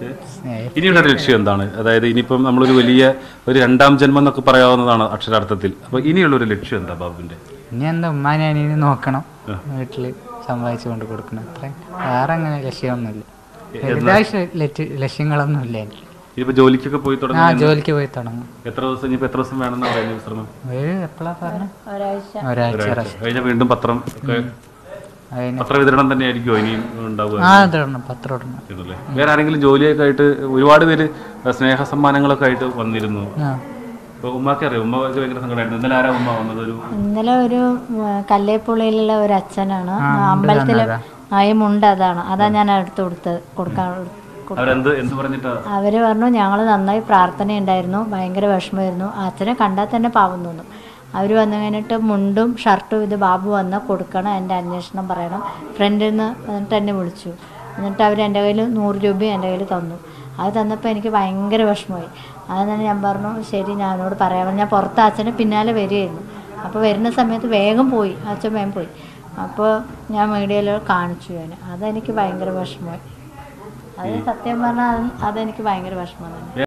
സ്നേഹം ഇനിയുള്ള ഒരു ലക്ഷ്യം എന്താണ് അതായത് ഇനിയിപ്പം നമ്മളൊരു വലിയ ഒരു രണ്ടാം ജന്മം എന്നൊക്കെ പറയാവുന്നതാണ് അക്ഷരാർത്ഥത്തിൽ അപ്പൊ ഇനിയുള്ള ഒരു ലക്ഷ്യം എന്താ ബാബുവിന്റെ ഇനി എന്താ ഉമ്മാനെ അനിയനെ നോക്കണം വീട്ടിൽ സമ്പാദിച്ചു കൊണ്ട് കൊടുക്കണം അത്ര വേറെ അങ്ങനെ ലക്ഷ്യമൊന്നുമില്ല വലുതായ ലക്ഷ്യ- ലക്ഷ്യങ്ങളൊന്നുമില്ല എനിക്ക് ഇനിയിപ്പോ ജോലിക്കൊക്കെ പോയി ആ തുടങ്ങി ജോലിക്ക് പോയി തുടങ്ങും എത്ര ദിവസം ഇനിയിപ്പോ എത്ര ദിവസം വേണമെന്ന് പറയുന്നത് വിശ്രമം ഒരു എപ്പോഴാ പറഞ്ഞ ഒരാഴ്ച ഒരാഴ്ച റെസ്റ്റ് കഴിഞ്ഞ വീണ്ടും പത്രം ഒക്കെ അതിന് പത്ര വിതരണം തന്നെ ആയിരിക്കുമോ ഇനിയും ഉണ്ടാവുക ആ ഇടണം പത്രം ഇടണം ഇതല്ലേ? വേറെ ആരെങ്കിലും ജോലിയൊക്കെ ആയിട്ട് ഒരുപാട് പേര് സ്നേഹ സമ്മാനങ്ങളൊക്കെ ആയിട്ട് വന്നിരുന്നു ആ അപ്പൊ ഉമ്മക്ക് അറിയാം ഉമ്മക്ക് ഭയങ്കര സങ്കടമായിരുന്നു ഇന്നലെ ആരാ ഉമ്മ വന്നത് ഒരു ഇന്നലെ ഒരു ഉം, കല്ലേപ്പുള്ളിയിലുള്ള ഒരു അച്ഛനാണ് അമ്പലത്തില് ആ ഈ മുണ്ട് അതാണ് അതാ ഞാൻ എടുത്ത് കൊടുത്തത് കൊടുക്കാൻ കൊടു- അവരെന്ത് എന്ത് പറഞ്ഞിട്ടാ അവര് പറഞ്ഞു ഞങ്ങൾ നന്നായി പ്രാർത്ഥനയുണ്ടായിരുന്നു ഭയങ്കര വിഷമമായിരുന്നു ആ അച്ഛനെ കണ്ടാൽ തന്നെ പാവം തോന്നും അവർ വന്നു കഴിഞ്ഞിട്ട് മുണ്ടും ഷർട്ടും ഇത് ബാബു വന്ന് കൊടുക്കണം എൻ്റെ അന്വേഷണം പറയണം ഫ്രണ്ടിൽ നിന്ന് എന്നിട്ട് എന്നെ വിളിച്ചു എന്നിട്ട് അവർ എൻ്റെ കയ്യിൽ നൂറ് രൂപയും എൻ്റെ കയ്യിൽ തന്നു അത് തന്നപ്പോൾ എനിക്ക് ഭയങ്കര വിഷമമായി അത് തന്നെ ഞാൻ പറഞ്ഞു ശരി ഞാനോട് പറയാം ഞാൻ പുറത്ത് അച്ഛനെ പിന്നാലെ വരികയായിരുന്നു അപ്പോൾ വരുന്ന സമയത്ത് വേഗം പോയി അച്ഛൻ വേഗം പോയി അപ്പോൾ ഞാൻ മീഡിയയിൽ കാണിച്ചു ഞാൻ അതെനിക്ക് ഭയങ്കര വിഷമമായി അത് സത്യം പറഞ്ഞാൽ അത് അതെനിക്ക് ഭയങ്കര വിഷമം തന്നെ